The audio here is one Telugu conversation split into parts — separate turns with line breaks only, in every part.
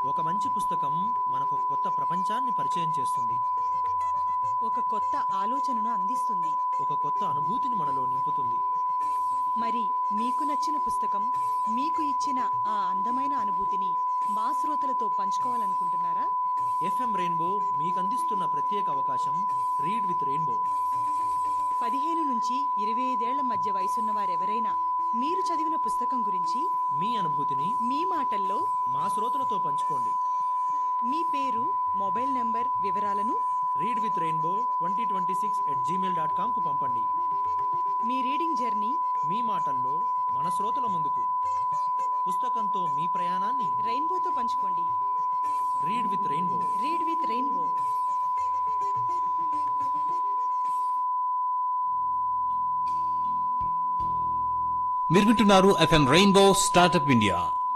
ఒక మంచి పుస్తకం మనకు ఒక కొత్త ప్రపంచాన్ని పరిచయం చేస్తుంది
ఒక కొత్త ఆలోచనను అందిస్తుంది
ఒక కొత్త అనుభూతిని మనలో నింపుతుంది
మరి మీకు నచ్చిన పుస్తకం మీకు ఇచ్చిన ఆ అందమైన అనుభూతిని మా శ్రోతలతో పంచుకోవాలనుకుంటున్నారా
ఎఫ్ఎం రెయిన్బో మీకు అందిస్తున్న ప్రత్యేక అవకాశం రీడ్ విత్ రెయిన్బో
పదిహేను నుంచి ఇరవై ఐదేళ్ల మధ్య వయసున్న వారెవరైనా మీరు చదివిన పుస్తకం గురించి
మీ అనుభూతిని
మీ మాటల్లో
మా శ్రోతలతో పంచుకోండి
మీ పేరు మొబైల్ నంబర్ వివరాలను
read with rainbow twenty twenty six at Gmail dot కామ్కు పంపండి
మీ రీడింగ్ జర్నీ
మీ మాటల్లో మన శ్రోతల ముందుకు పుస్తకంతో మీ ప్రయాణాన్ని
రెయిన్బోతో పంచుకోండి
read with rainbow
read with rainbow
మీరు వింటున్నారు FM rainbow startup India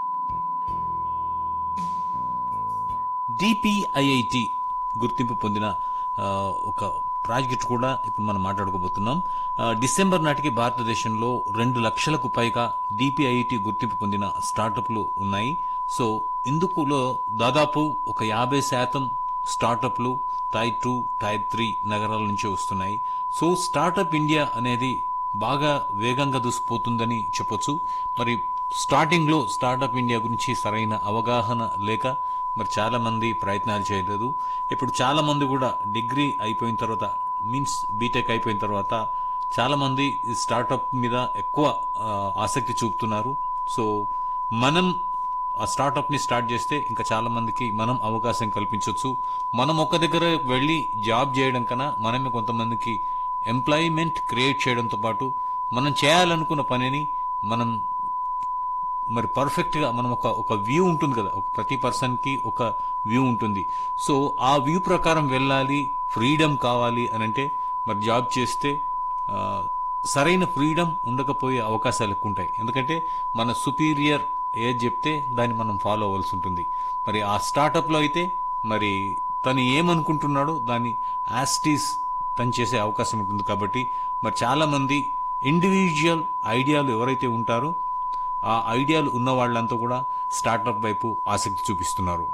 DPIIT గుర్తింపు పొందిన ఆ, ఒక ప్రాజెక్ట్ కూడా ఇప్పుడు మనం మాట్లాడుకోబోతున్నాం ఆ, డిసెంబర్ నాటికి భారతదేశంలో రెండు లక్షలకు పైగా డిపిఐటి గుర్తింపు పొందిన స్టార్టప్లు ఉన్నాయి సో ఇందుకులో దాదాపు ఒక యాభై శాతం స్టార్టప్లు టైర్ టూ టైర్ త్రీ నగరాల నుంచి వస్తున్నాయి సో స్టార్టప్ ఇండియా అనేది బాగా వేగంగా దూసిపోతుందని చెప్పొచ్చు మరి స్టార్టింగ్ లో స్టార్టప్ ఇండియా గురించి సరైన అవగాహన లేక మరి చాలా మంది ప్రయత్నాలు చేయలేదు ఇప్పుడు చాలా మంది కూడా డిగ్రీ అయిపోయిన తర్వాత మీన్స్ బీటెక్ అయిపోయిన తర్వాత చాలా మంది ఈ స్టార్టప్ మీద ఎక్కువ ఆ, ఆసక్తి చూపుతున్నారు సో మనం ఆ స్టార్టప్ ని స్టార్ట్ చేస్తే ఇంకా చాలా మందికి మనం అవకాశం కల్పించవచ్చు మనం ఒక దగ్గర వెళ్ళి జాబ్ చేయడం కన్నా మనమే కొంతమందికి ఎంప్లాయ్మెంట్ క్రియేట్ చేయడంతో పాటు మనం చేయాలనుకున్న పనిని మనం మరి పర్ఫెక్ట్ గా మనం ఒక ఒక వ్యూ ఉంటుంది కదా ఒక ప్రతి పర్సన్ కి ఒక వ్యూ ఉంటుంది సో ఆ వ్యూ ప్రకారం వెళ్ళాలి ఫ్రీడమ్ కావాలి అని అంటే మరి జాబ్ చేస్తే ఆ, సరైన ఫ్రీడమ్ ఉండకపోయే అవకాశాలు ఎక్కువ ఉంటాయి ఎందుకంటే మన సుపీరియర్ ఏది చెప్తే దాన్ని మనం ఫాలో అవ్వాల్సి ఉంటుంది మరి ఆ స్టార్టప్ లో అయితే మరి తను ఏమనుకుంటున్నాడో దాన్ని యాస్టీస్ తను చేసే అవకాశం ఉంటుంది కాబట్టి మరి చాలా మంది ఇండివిజువల్ ఐడియాలు ఎవరైతే ఉంటారో ఆ ఐడియాలు ఉన్న వాళ్ళంతా కూడా స్టార్టప్ వైపు ఆసక్తి చూపిస్తున్నారు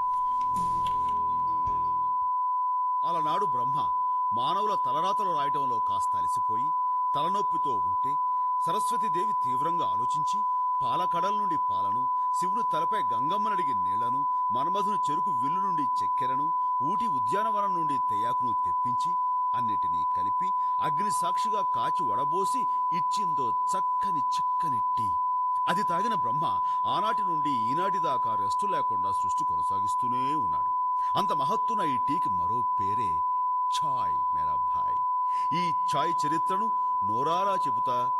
అలనాడు బ్రహ్మ మానవుల తలరాతలు రాయటంలో కాస్త అలసిపోయి తలనొప్పితో ఉంటే సరస్వతీదేవి తీవ్రంగా ఆలోచించి పాలకడల నుండి పాలను శివుని తలపై గంగమ్మనడిగి నీళ్లను మన్మధుని చెరుకు విల్లు నుండి చక్కెరను ఊటి ఉద్యానవనం నుండి తెయాకును తెప్పించి అన్నిటినీ కలిపి అగ్ని సాక్షిగా కాచి వడబోసి ఇచ్చిందో చక్కని చిక్కని టీ అది తాగిన బ్రహ్మ ఆనాటి నుండి ఈనాటి దాకా రెస్టు లేకుండా సృష్టి కొనసాగిస్తూనే ఉన్నాడు అంత మహత్తున ఈ టీకి మరో పేరే ఛాయ్ మేరా భాయ్ ఈ ఛాయ్ చరిత్రను నోరారా చెబుతా